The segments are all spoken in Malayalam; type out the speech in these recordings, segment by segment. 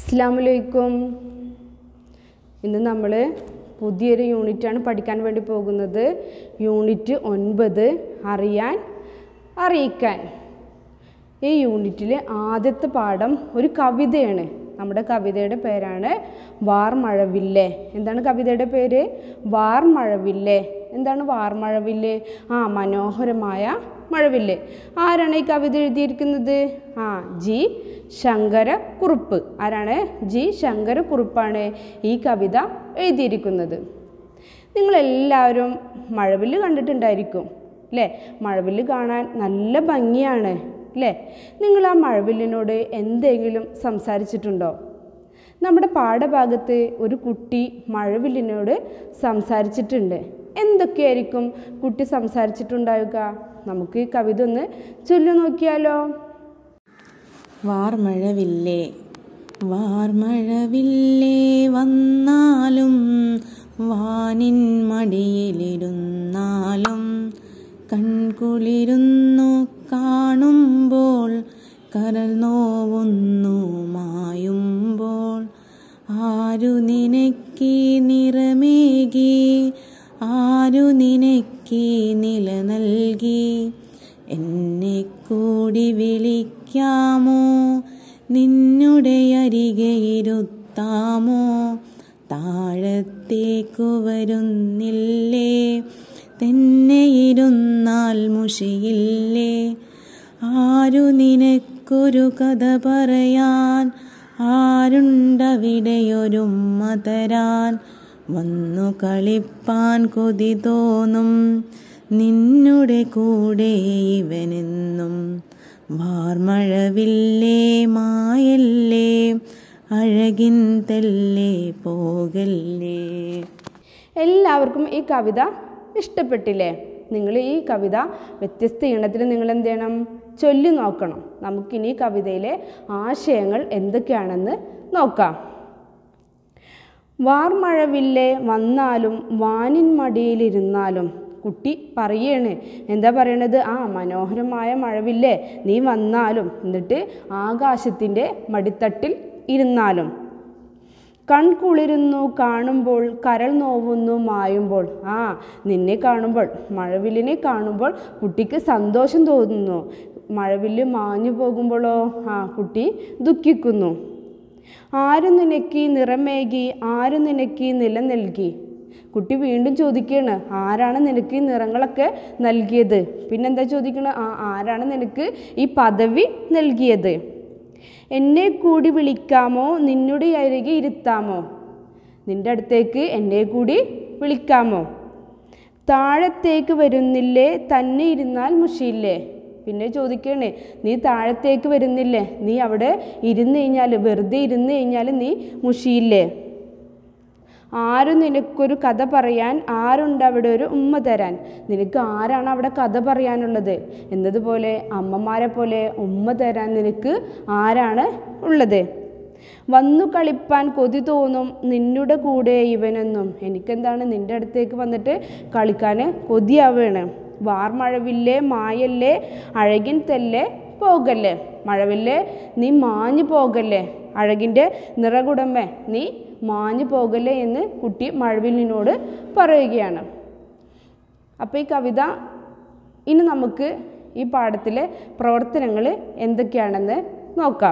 അസ്സാമലൈക്കും ഇന്ന് നമ്മൾ പുതിയൊരു യൂണിറ്റാണ് പഠിക്കാൻ വേണ്ടി പോകുന്നത് യൂണിറ്റ് ഒൻപത് അറിയാൻ അറിയിക്കാൻ ഈ യൂണിറ്റിലെ ആദ്യത്തെ പാഠം ഒരു കവിതയാണ് നമ്മുടെ കവിതയുടെ പേരാണ് വാർമഴവില്ലെ എന്താണ് കവിതയുടെ പേര് വാർമഴവില്ലെ എന്താണ് വാർമഴവില്ല് ആ മനോഹരമായ മഴവില്ല് ആരാണ് ഈ കവിത എഴുതിയിരിക്കുന്നത് ആ ജി ശങ്കരക്കുറുപ്പ് ആരാണ് ജി ശങ്കരക്കുറുപ്പാണ് ഈ കവിത എഴുതിയിരിക്കുന്നത് നിങ്ങളെല്ലാവരും മഴവില്ല് കണ്ടിട്ടുണ്ടായിരിക്കും അല്ലേ മഴവില്ല് കാണാൻ നല്ല ഭംഗിയാണ് അല്ലേ നിങ്ങൾ ആ മഴവില്ലിനോട് എന്തെങ്കിലും സംസാരിച്ചിട്ടുണ്ടോ നമ്മുടെ പാഠഭാഗത്ത് ഒരു കുട്ടി മഴവില്ലിനോട് സംസാരിച്ചിട്ടുണ്ട് എന്തൊക്കെയായിരിക്കും കുട്ടി സംസാരിച്ചിട്ടുണ്ടാവുക നമുക്ക് ഈ കവിത ഒന്ന് ചൊല്ലു നോക്കിയാലോ വാർമഴവില്ലേ വാർമഴവില്ലേ വന്നാലും വാനിൻ മടിയിലിരുന്നാലും കൺകുളിരുന്നു കാണുമ്പോൾ കരൽ നോവുന്നു മായുമ്പോൾ ആരു നിനക്കി നിറമേകി ആരു നിനക്കി നില നൽകി എന്നെ കൂടി വിളിക്കാമോ നിന്നുടെ അരികെ ഇരുത്താമോ താഴത്തേക്കു വരുന്നില്ലേ തന്നെ ഇരുന്നാൽ മുഷിയില്ലേ ആരു നിനക്കൊരു കഥ പറയാൻ ആരുണ്ടവിടെയൊരുമ്മ തരാൻ വന്നു കളിപ്പാൻ കൊതി തോന്നും നിന്നുടെ കൂടെ ഇവനെന്നും വാർമഴവില്ലേ മായല്ലേ അഴകിൻ തെല്ലേ പോകല്ലേ എല്ലാവർക്കും ഈ കവിത ഇഷ്ടപ്പെട്ടില്ലേ നിങ്ങൾ ഈ കവിത വ്യത്യസ്ത ഈണത്തിൽ നിങ്ങൾ എന്ത് ചെയ്യണം ചൊല്ലി നോക്കണം നമുക്കിനി ഈ കവിതയിലെ ആശയങ്ങൾ എന്തൊക്കെയാണെന്ന് നോക്കാം വാർമഴവില്ലേ വന്നാലും വാനിൻ മടിയിലിരുന്നാലും കുട്ടി പറയാണ് എന്താ പറയണത് ആ മനോഹരമായ മഴവില്ലേ നീ വന്നാലും എന്നിട്ട് ആകാശത്തിൻ്റെ മടിത്തട്ടിൽ ഇരുന്നാലും കൺകുളിരുന്നു കാണുമ്പോൾ കരൾ നോവുന്നു മായുമ്പോൾ ആ നിന്നെ കാണുമ്പോൾ മഴവില്ലിനെ കാണുമ്പോൾ കുട്ടിക്ക് സന്തോഷം തോന്നുന്നു മഴവില്ല് മാഞ്ഞു പോകുമ്പോഴോ ആ കുട്ടി ദുഃഖിക്കുന്നു ആരും നിനക്ക് നിറമേകി ആരും നിനക്ക് നില നൽകി കുട്ടി വീണ്ടും ചോദിക്കുകയാണ് ആരാണ് നിനക്ക് ഈ നിറങ്ങളൊക്കെ നൽകിയത് പിന്നെന്താ ചോദിക്കണത് ആ ആരാണ് നിനക്ക് ഈ പദവി നൽകിയത് എന്നെ കൂടി വിളിക്കാമോ നിന്നുടെ അരികെ ഇരുത്താമോ നിന്റെ അടുത്തേക്ക് എന്നെ കൂടി വിളിക്കാമോ താഴത്തേക്ക് വരുന്നില്ലേ തന്നെ ഇരുന്നാൽ മുഷിയില്ലേ പിന്നെ ചോദിക്കണേ നീ താഴത്തേക്ക് വരുന്നില്ലേ നീ അവിടെ ഇരുന്ന് കഴിഞ്ഞാൽ വെറുതെ ഇരുന്ന് കഴിഞ്ഞാൽ നീ മുഷിയില്ലേ ആരും നിനക്കൊരു കഥ പറയാൻ ആരുണ്ട് അവിടെ ഒരു ഉമ്മ തരാൻ നിനക്ക് ആരാണ് അവിടെ കഥ പറയാനുള്ളത് എന്നതുപോലെ അമ്മമാരെ പോലെ ഉമ്മ തരാൻ നിനക്ക് ആരാണ് ഉള്ളത് വന്നു കളിപ്പാൻ കൊതി തോന്നും നിന്നുടെ കൂടെ ഇവനെന്നും എനിക്കെന്താണ് നിൻ്റെ അടുത്തേക്ക് വന്നിട്ട് കളിക്കാൻ കൊതിയാവുകയാണ് വാർമഴവില്ലേ മായല്ലേ അഴകിൻ തെല്ലേ പോകല്ലേ മഴവില്ലേ നീ മാഞ്ഞു പോകല്ലേ അഴകിൻ്റെ നിറകുടമേ നീ മാഞ്ഞു പോകല്ലേ എന്ന് കുട്ടി മഴവില്ലിനോട് പറയുകയാണ് അപ്പോൾ ഈ കവിത ഇനി നമുക്ക് ഈ പാഠത്തിലെ പ്രവർത്തനങ്ങൾ എന്തൊക്കെയാണെന്ന് നോക്കാം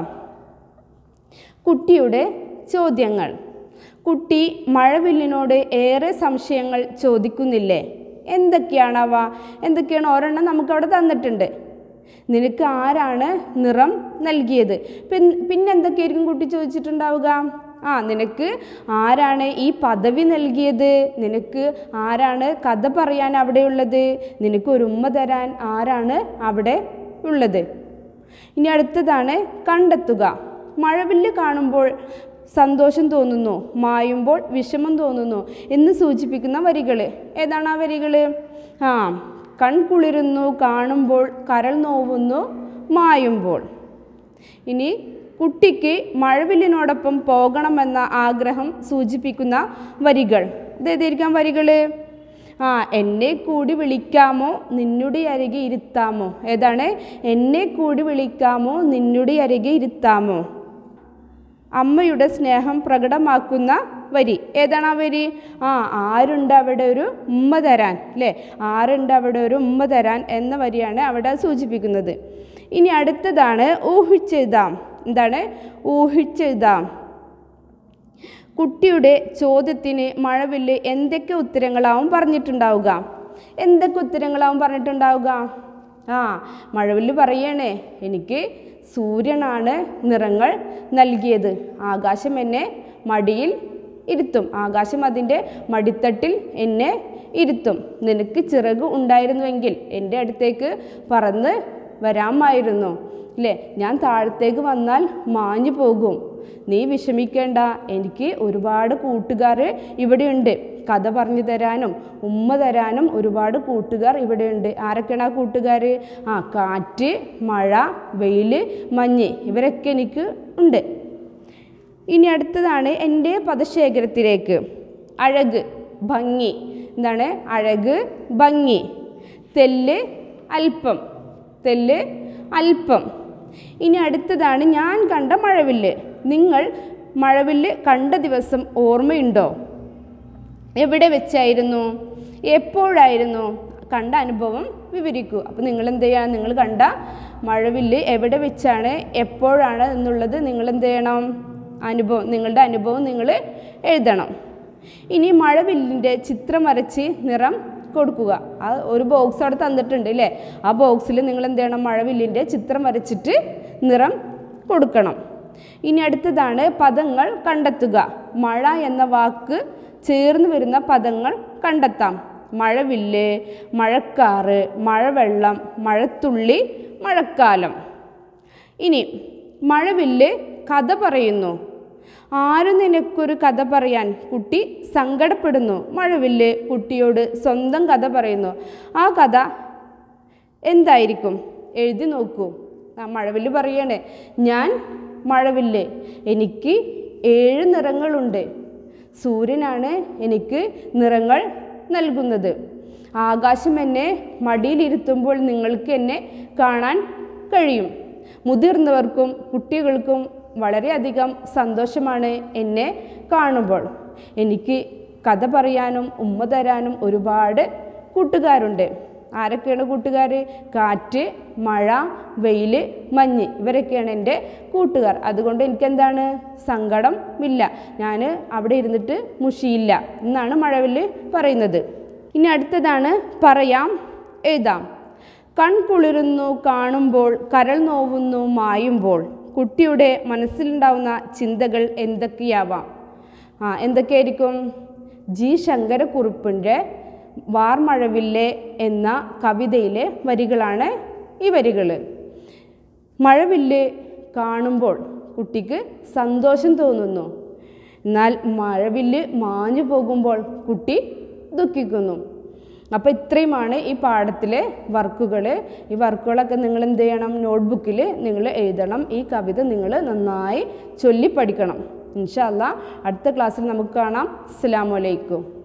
കുട്ടിയുടെ ചോദ്യങ്ങൾ കുട്ടി മഴവില്ലിനോട് ഏറെ സംശയങ്ങൾ ചോദിക്കുന്നില്ലേ എന്തൊക്കെയാണവ എന്തൊക്കെയാണ് ഒരെണ്ണം നമുക്കവിടെ തന്നിട്ടുണ്ട് നിനക്ക് ആരാണ് നിറം നൽകിയത് പിൻ പിന്നെന്തൊക്കെയായിരിക്കും കുട്ടി ചോദിച്ചിട്ടുണ്ടാവുക ആ നിനക്ക് ആരാണ് ഈ പദവി നൽകിയത് നിനക്ക് ആരാണ് കഥ പറയാൻ അവിടെയുള്ളത് നിനക്ക് ഒരു ഉമ്മ തരാൻ ആരാണ് അവിടെ ഉള്ളത് ഇനി അടുത്തതാണ് കണ്ടെത്തുക മഴവില്ല് കാണുമ്പോൾ സന്തോഷം തോന്നുന്നു മായുമ്പോൾ വിഷമം തോന്നുന്നു എന്ന് സൂചിപ്പിക്കുന്ന വരികൾ ഏതാണ് ആ വരികൾ ആ കൺകുളിരുന്നു കാണുമ്പോൾ കരൾ നോവുന്നു മായുമ്പോൾ ഇനി കുട്ടിക്ക് മഴവില്ലിനോടൊപ്പം പോകണമെന്ന ആഗ്രഹം സൂചിപ്പിക്കുന്ന വരികൾ ഇതേതായിരിക്കാം വരികൾ ആ എന്നെ കൂടി വിളിക്കാമോ നിന്നുടെ അരികെ ഇരുത്താമോ ഏതാണ് എന്നെ കൂടി വിളിക്കാമോ നിന്നുടെ അരികെ ഇരുത്താമോ അമ്മയുടെ സ്നേഹം പ്രകടമാക്കുന്ന വരി ഏതാണ് ആ വരി ആ ആരുണ്ട് അവിടെ ഒരു ഉമ്മ തരാൻ അല്ലേ ആരുണ്ട് അവിടെ ഒരു ഉമ്മ തരാൻ എന്ന വരിയാണ് അവിടെ സൂചിപ്പിക്കുന്നത് ഇനി അടുത്തതാണ് ഊഹിച്ചെഴുതാം എന്താണ് ഊഹിച്ചെഴുതാം കുട്ടിയുടെ ചോദ്യത്തിന് മഴവില്ല് എന്തൊക്കെ ഉത്തരങ്ങളാവും പറഞ്ഞിട്ടുണ്ടാവുക എന്തൊക്കെ ഉത്തരങ്ങളാവും പറഞ്ഞിട്ടുണ്ടാവുക ആ മഴവില്ല് പറയണേ എനിക്ക് സൂര്യനാണ് നിറങ്ങൾ നൽകിയത് ആകാശം എന്നെ മടിയിൽ ഇരുത്തും ആകാശം അതിൻ്റെ മടിത്തട്ടിൽ എന്നെ ഇരുത്തും നിനക്ക് ചിറക് ഉണ്ടായിരുന്നുവെങ്കിൽ എൻ്റെ അടുത്തേക്ക് പറന്ന് വരാമായിരുന്നു അല്ലേ ഞാൻ താഴത്തേക്ക് വന്നാൽ മാഞ്ഞു പോകും നീ വിഷമിക്കേണ്ട എനിക്ക് ഒരുപാട് കൂട്ടുകാർ ഇവിടെയുണ്ട് കഥ പറഞ്ഞു തരാനും ഉമ്മ തരാനും ഒരുപാട് കൂട്ടുകാർ ഇവിടെയുണ്ട് ആരൊക്കെയാണ് ആ കൂട്ടുകാർ ആ കാറ്റ് മഴ വെയിൽ മഞ്ഞ് ഇവരൊക്കെ എനിക്ക് ഉണ്ട് ഇനി അടുത്തതാണ് എൻ്റെ പദശേഖരത്തിലേക്ക് അഴക് ഭംഗി എന്താണ് അഴക് ഭംഗി തെല്ല് അല്പം തെല്ല് അല്പം ഇനി അടുത്തതാണ് ഞാൻ കണ്ട മഴവില്ല് നിങ്ങൾ മഴവില്ല് കണ്ട ദിവസം ഓർമ്മയുണ്ടോ എവിടെ വെച്ചായിരുന്നു എപ്പോഴായിരുന്നു കണ്ട അനുഭവം വിവരിക്കൂ അപ്പോൾ നിങ്ങൾ എന്ത് ചെയ്യണം നിങ്ങൾ കണ്ട മഴവില്ല് എവിടെ വെച്ചാണ് എപ്പോഴാണ് എന്നുള്ളത് നിങ്ങൾ എന്ത് ചെയ്യണം അനുഭവം നിങ്ങളുടെ അനുഭവം നിങ്ങൾ എഴുതണം ഇനി മഴവില്ലിൻ്റെ ചിത്രം വരച്ച് നിറം കൊടുക്കുക ആ ഒരു ബോക്സ് അവിടെ തന്നിട്ടുണ്ട് അല്ലേ ആ ബോക്സിൽ നിങ്ങൾ എന്ത് ചെയ്യണം മഴവില്ലിൻ്റെ ചിത്രം വരച്ചിട്ട് നിറം കൊടുക്കണം ഇനി അടുത്തതാണ് പദങ്ങൾ കണ്ടെത്തുക മഴ എന്ന വാക്ക് ചേർന്ന് വരുന്ന പദങ്ങൾ കണ്ടെത്താം മഴവില്ല് മഴക്കാറ് മഴവെള്ളം മഴത്തുള്ളി മഴക്കാലം ഇനി മഴവില്ല് കഥ പറയുന്നു ആരും നിനക്കൊരു കഥ പറയാൻ കുട്ടി സങ്കടപ്പെടുന്നു മഴവില്ല് കുട്ടിയോട് സ്വന്തം കഥ പറയുന്നു ആ കഥ എന്തായിരിക്കും എഴുതി നോക്കൂ ആ മഴവില്ല് പറയണേ ഞാൻ മഴവില്ല് എനിക്ക് ഏഴ് നിറങ്ങളുണ്ട് സൂര്യനാണ് എനിക്ക് നിറങ്ങൾ നൽകുന്നത് ആകാശം എന്നെ മടിയിലിരുത്തുമ്പോൾ നിങ്ങൾക്ക് എന്നെ കാണാൻ കഴിയും മുതിർന്നവർക്കും കുട്ടികൾക്കും വളരെയധികം സന്തോഷമാണ് എന്നെ കാണുമ്പോൾ എനിക്ക് കഥ പറയാനും ഉമ്മ തരാനും ഒരുപാട് കൂട്ടുകാരുണ്ട് ആരൊക്കെയാണ് കൂട്ടുകാർ കാറ്റ് മഴ വെയിൽ മഞ്ഞ് ഇവരൊക്കെയാണ് എൻ്റെ കൂട്ടുകാർ അതുകൊണ്ട് എനിക്കെന്താണ് സങ്കടം ഇല്ല ഞാൻ അവിടെ ഇരുന്നിട്ട് മുഷിയില്ല എന്നാണ് മഴവില്ല് പറയുന്നത് ഇനി അടുത്തതാണ് പറയാം എഴുതാം കൺകുളിരുന്നു കാണുമ്പോൾ കരൾ നോവുന്നു മായുമ്പോൾ കുട്ടിയുടെ മനസ്സിലുണ്ടാവുന്ന ചിന്തകൾ എന്തൊക്കെയാവാം ആ എന്തൊക്കെയായിരിക്കും ജി ശങ്കരക്കുറുപ്പിൻ്റെ വാർമഴവില്ലെ എന്ന കവിതയിലെ വരികളാണ് ഈ വരികൾ മഴവില്ല് കാണുമ്പോൾ കുട്ടിക്ക് സന്തോഷം തോന്നുന്നു എന്നാൽ മഴവില്ല് മാഞ്ഞു പോകുമ്പോൾ കുട്ടി ദുഃഖിക്കുന്നു അപ്പോൾ ഇത്രയുമാണ് ഈ പാഠത്തിലെ വർക്കുകൾ ഈ വർക്കുകളൊക്കെ നിങ്ങൾ എന്ത് ചെയ്യണം നോട്ട്ബുക്കിൽ നിങ്ങൾ എഴുതണം ഈ കവിത നിങ്ങൾ നന്നായി ചൊല്ലി പഠിക്കണം ഇൻഷാല്ല അടുത്ത ക്ലാസ്സിൽ നമുക്ക് കാണാം അസ്സാം വലൈക്കും